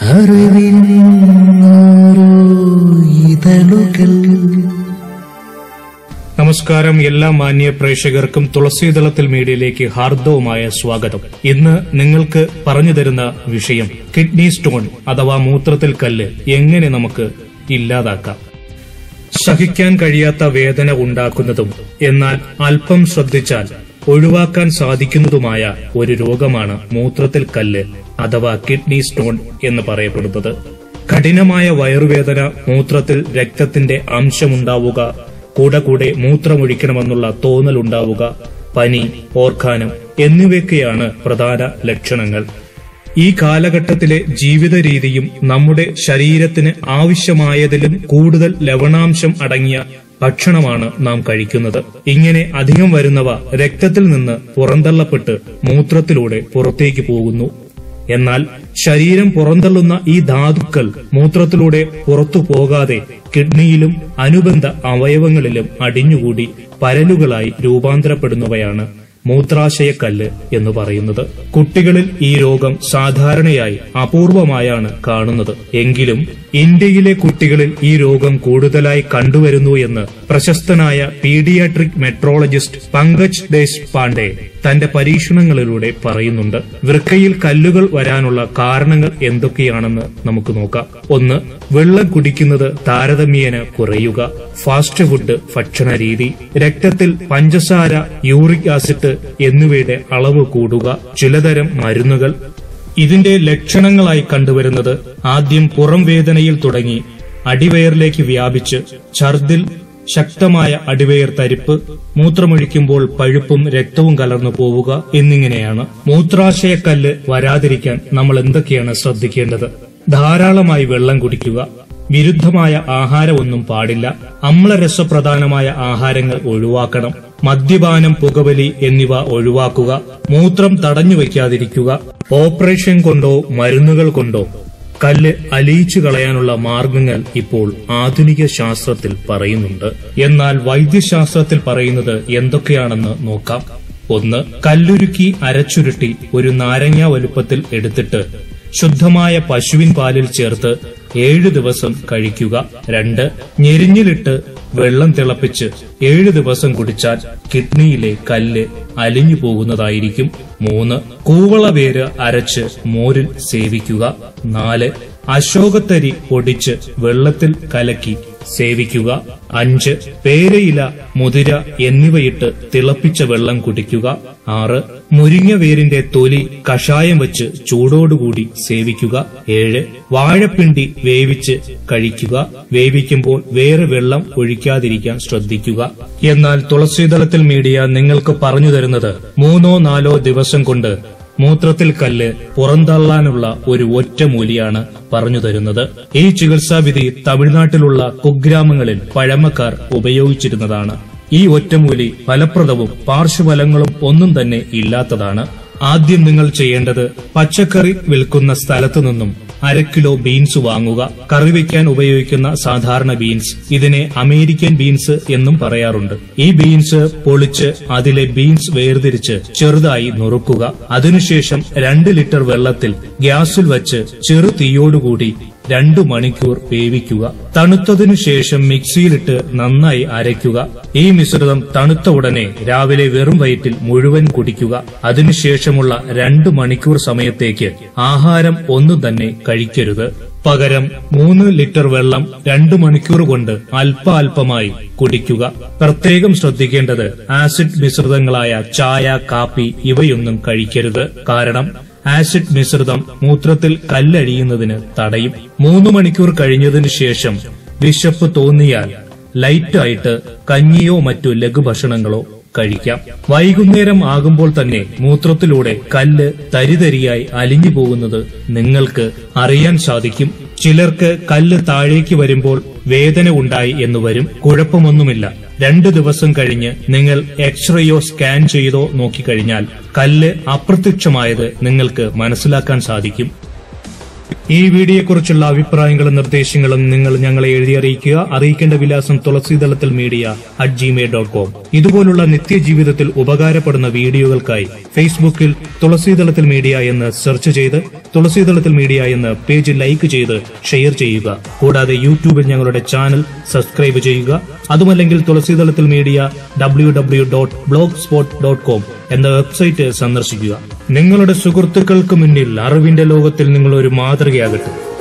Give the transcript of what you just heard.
അറിവിൻ ഓരോ ഇതളുകൾ നമസ്കാരം എല്ലാ മാന്യ പ്രേക്ഷകർക്കും തുളസീതളത്തിൽ മീഡിയയിലേക്ക് ഹാർദവുമായ സ്വാഗതം ഇന്ന് നിങ്ങൾക്ക് പറഞ്ഞു തരുന്ന വിഷയം കിഡ്നി സ്റ്റോൺ അഥവാ മൂത്രത്തിൽ കല്ല് എങ്ങനെ നമുക്ക് ഇല്ലാതാക്കാം സഹിക്കാൻ കഴിയാത്ത വേദന ഉണ്ടാക്കുന്നതും എന്നാൽ അല്പം ശ്രദ്ധിച്ചാൽ ഒഴിവാക്കാൻ സാധിക്കുന്നതുമായ ഒരു രോഗമാണ് മൂത്രത്തിൽ കല്ല് അഥവാ കിഡ്നി സ്റ്റോൺ എന്ന് പറയപ്പെടുന്നത് കഠിനമായ വയറുവേദന മൂത്രത്തിൽ രക്തത്തിന്റെ അംശമുണ്ടാവുക കൂടെ കൂടെ മൂത്രമൊഴിക്കണമെന്നുള്ള തോന്നലുണ്ടാവുക പനി ഓർക്കാനം എന്നിവയൊക്കെയാണ് പ്രധാന ലക്ഷണങ്ങൾ ഈ കാലഘട്ടത്തിലെ ജീവിത രീതിയും നമ്മുടെ ശരീരത്തിന് ആവശ്യമായതിലും കൂടുതൽ ലവണാംശം അടങ്ങിയ ഭക്ഷണമാണ് നാം കഴിക്കുന്നത് ഇങ്ങനെ അധികം വരുന്നവ രക്തത്തിൽ നിന്ന് പുറന്തള്ളപ്പെട്ട് മൂത്രത്തിലൂടെ പുറത്തേക്ക് പോകുന്നു എന്നാൽ ശരീരം പുറന്തള്ളുന്ന ഈ ധാതുക്കൾ മൂത്രത്തിലൂടെ പുറത്തു പോകാതെ കിഡ്നിയിലും അനുബന്ധ അവയവങ്ങളിലും അടിഞ്ഞുകൂടി പരലുകളായി രൂപാന്തരപ്പെടുന്നവയാണ് മൂത്രാശയക്കല്ല് എന്ന് പറയുന്നത് കുട്ടികളിൽ ഈ രോഗം സാധാരണയായി അപൂർവമായാണ് കാണുന്നത് എങ്കിലും ഇന്ത്യയിലെ കുട്ടികളിൽ ഈ രോഗം കൂടുതലായി കണ്ടുവരുന്നു എന്ന് പ്രശസ്തനായ pediatric metrologist Pankaj Deshpande തന്റെ പരീക്ഷണങ്ങളിലൂടെ പറയുന്നുണ്ട് വൃക്കയിൽ കല്ലുകൾ വരാനുള്ള കാരണങ്ങൾ എന്തൊക്കെയാണെന്ന് നമുക്ക് നോക്കാം ഒന്ന് വെള്ളം കുടിക്കുന്നത് താരതമ്യേന കുറയുക ഫാസ്റ്റ് ഫുഡ് ഭക്ഷണ രീതി രക്തത്തിൽ പഞ്ചസാര യൂറിക് ആസിഡ് എന്നിവയുടെ അളവ് കൂടുക ചിലതരം മരുന്നുകൾ ഇതിന്റെ ലക്ഷണങ്ങളായി കണ്ടുവരുന്നത് ആദ്യം പുറം വേദനയിൽ തുടങ്ങി അടിവയറിലേക്ക് വ്യാപിച്ച് ഛർദിൽ ശക്തമായ അടിവയർ തരിപ്പ് മൂത്രമൊഴിക്കുമ്പോൾ പഴുപ്പും രക്തവും കലർന്നു പോവുക എന്നിങ്ങനെയാണ് മൂത്രാശയക്കല്ല് വരാതിരിക്കാൻ നമ്മൾ എന്തൊക്കെയാണ് ശ്രദ്ധിക്കേണ്ടത് ധാരാളമായി വെള്ളം കുടിക്കുക വിരുദ്ധമായ ആഹാരമൊന്നും പാടില്ല അമ്ലരസപ്രധാനമായ ആഹാരങ്ങൾ ഒഴിവാക്കണം മദ്യപാനം പുകവലി എന്നിവ ഒഴിവാക്കുക മൂത്രം തടഞ്ഞു വയ്ക്കാതിരിക്കുക ഓപ്പറേഷൻ കൊണ്ടോ മരുന്നുകൾ കൊണ്ടോ കല്ല് അലിയിച്ചു കളയാനുള്ള മാർഗങ്ങൾ ഇപ്പോൾ ആധുനിക ശാസ്ത്രത്തിൽ പറയുന്നുണ്ട് എന്നാൽ വൈദ്യശാസ്ത്രത്തിൽ പറയുന്നത് എന്തൊക്കെയാണെന്ന് നോക്കാം ഒന്ന് കല്ലുരുക്കി അരച്ചുരുട്ടി ഒരു നാരങ്ങ വലുപ്പത്തിൽ എടുത്തിട്ട് ശുദ്ധമായ പശുവിൻ പാലിൽ ചേർത്ത് ഏഴ് ദിവസം കഴിക്കുക രണ്ട് ഞെരിഞ്ഞിലിട്ട് വെള്ളം തിളപ്പിച്ച് ഏഴ് ദിവസം കുടിച്ചാൽ കിഡ്നിയിലെ കല്ല് അലിഞ്ഞു പോകുന്നതായിരിക്കും മൂന്ന് കൂവളവേര് അരച്ച് മോരിൽ സേവിക്കുക നാല് അശോകത്തരി പൊടിച്ച് വെള്ളത്തിൽ കലക്കി സേവിക്കുക അഞ്ച് പേരയില മുതിര എന്നിവയിട്ട് തിളപ്പിച്ച വെള്ളം കുടിക്കുക ആറ് മുരിങ്ങവേരിന്റെ തൊലി കഷായം വെച്ച് ചൂടോടുകൂടി സേവിക്കുക ഏഴ് വാഴപ്പിണ്ടി വേവിച്ച് കഴിക്കുക വേവിക്കുമ്പോൾ വേറെ വെള്ളം ഒഴിക്കാതിരിക്കാൻ ശ്രദ്ധിക്കുക എന്നാൽ തുളസീതളത്തിൽ മീഡിയ നിങ്ങൾക്ക് പറഞ്ഞു തരുന്നത് മൂന്നോ നാലോ ദിവസം കൊണ്ട് മൂത്രത്തിൽ കല്ല് പുറന്തള്ളാനുള്ള ഒരു ഒറ്റമൂലിയാണ് പറഞ്ഞു തരുന്നത് ഈ ചികിത്സാവിധി തമിഴ്നാട്ടിലുള്ള കുഗ്രാമങ്ങളിൽ പഴമക്കാർ ഉപയോഗിച്ചിരുന്നതാണ് ഈ ഒറ്റമൂലി ഫലപ്രദവും പാർശ്വഫലങ്ങളും ഒന്നും തന്നെ ഇല്ലാത്തതാണ് ആദ്യം നിങ്ങൾ ചെയ്യേണ്ടത് പച്ചക്കറി വിൽക്കുന്ന സ്ഥലത്തു നിന്നും അര കിലോ ബീൻസ് വാങ്ങുക കറി വയ്ക്കാൻ ഉപയോഗിക്കുന്ന സാധാരണ ബീൻസ് ഇതിനെ അമേരിക്കൻ ബീൻസ് എന്നും പറയാറുണ്ട് ഈ ബീൻസ് പൊളിച്ച് അതിലെ ബീൻസ് വേർതിരിച്ച് ചെറുതായി നുറുക്കുക അതിനുശേഷം രണ്ട് ലിറ്റർ വെള്ളത്തിൽ ഗ്യാസിൽ വച്ച് ചെറു തീയോടുകൂടി രണ്ടു മണിക്കൂർ വേവിക്കുക തണുത്തതിനു ശേഷം മിക്സിയിലിട്ട് നന്നായി അരയ്ക്കുക ഈ മിശ്രിതം തണുത്ത ഉടനെ രാവിലെ വെറും വയറ്റിൽ മുഴുവൻ കുടിക്കുക അതിനുശേഷമുള്ള രണ്ടു മണിക്കൂർ സമയത്തേക്ക് ആഹാരം ഒന്നും തന്നെ കഴിക്കരുത് പകരം മൂന്ന് ലിറ്റർ വെള്ളം രണ്ടു മണിക്കൂർ കൊണ്ട് അല്പ അല്പമായി കുടിക്കുക പ്രത്യേകം ശ്രദ്ധിക്കേണ്ടത് ആസിഡ് മിശ്രിതങ്ങളായ ചായ കാപ്പി ഇവയൊന്നും കഴിക്കരുത് കാരണം ആസിഡ് മിശ്രിതം മൂത്രത്തിൽ കല്ലഴിയുന്നതിന് തടയും മൂന്ന് മണിക്കൂർ കഴിഞ്ഞതിനു ശേഷം വിശപ്പ് തോന്നിയാൽ ലൈറ്റായിട്ട് കഞ്ഞിയോ മറ്റു ലഘുഭക്ഷണങ്ങളോ കഴിക്കാം വൈകുന്നേരം ആകുമ്പോൾ തന്നെ മൂത്രത്തിലൂടെ കല്ല് തരിതരിയായി അലിഞ്ഞു പോകുന്നത് നിങ്ങൾക്ക് അറിയാൻ സാധിക്കും ചിലർക്ക് കല്ല് താഴേക്ക് വരുമ്പോൾ വേദന ഉണ്ടായി എന്ന് വരും കുഴപ്പമൊന്നുമില്ല രണ്ടു ദിവസം കഴിഞ്ഞ് നിങ്ങൾ എക്സ്റേയോ സ്കാൻ ചെയ്തോ നോക്കിക്കഴിഞ്ഞാൽ കല്ല് അപ്രത്യക്ഷമായത് നിങ്ങൾക്ക് മനസ്സിലാക്കാൻ സാധിക്കും ഈ വീഡിയോയെക്കുറിച്ചുള്ള അഭിപ്രായങ്ങളും നിർദ്ദേശങ്ങളും നിങ്ങൾ ഞങ്ങളെ എഴുതി അറിയിക്കുക അറിയിക്കേണ്ട വിലാസം Thulaseethalathil media at Gmail dot com ഇതുപോലുള്ള നിത്യജീവിതത്തിൽ ഉപകാരപ്പെടുന്ന വീഡിയോകൾക്കായി ഫേസ്ബുക്കിൽ തുളസീതളത്തിൽ മീഡിയ എന്ന് സെർച്ച് ചെയ്ത് തുളസീതളത്തിൽ മീഡിയ എന്ന് പേജ് ലൈക്ക് ചെയ്ത് ഷെയർ ചെയ്യുക കൂടാതെ യൂട്യൂബിൽ ഞങ്ങളുടെ ചാനൽ സബ്സ്ക്രൈബ് ചെയ്യുക അതുമല്ലെങ്കിൽ Thulaseethalathil media W W dot blogspot dot com എന്ന വെബ്സൈറ്റ് സന്ദർശിക്കുക നിങ്ങളുടെ സുഹൃത്തുക്കൾക്ക് മുന്നിൽ അറിവിന്റെ ലോകത്തിൽ നിങ്ങൾ ഒരു മാതൃകയാകട്ടെ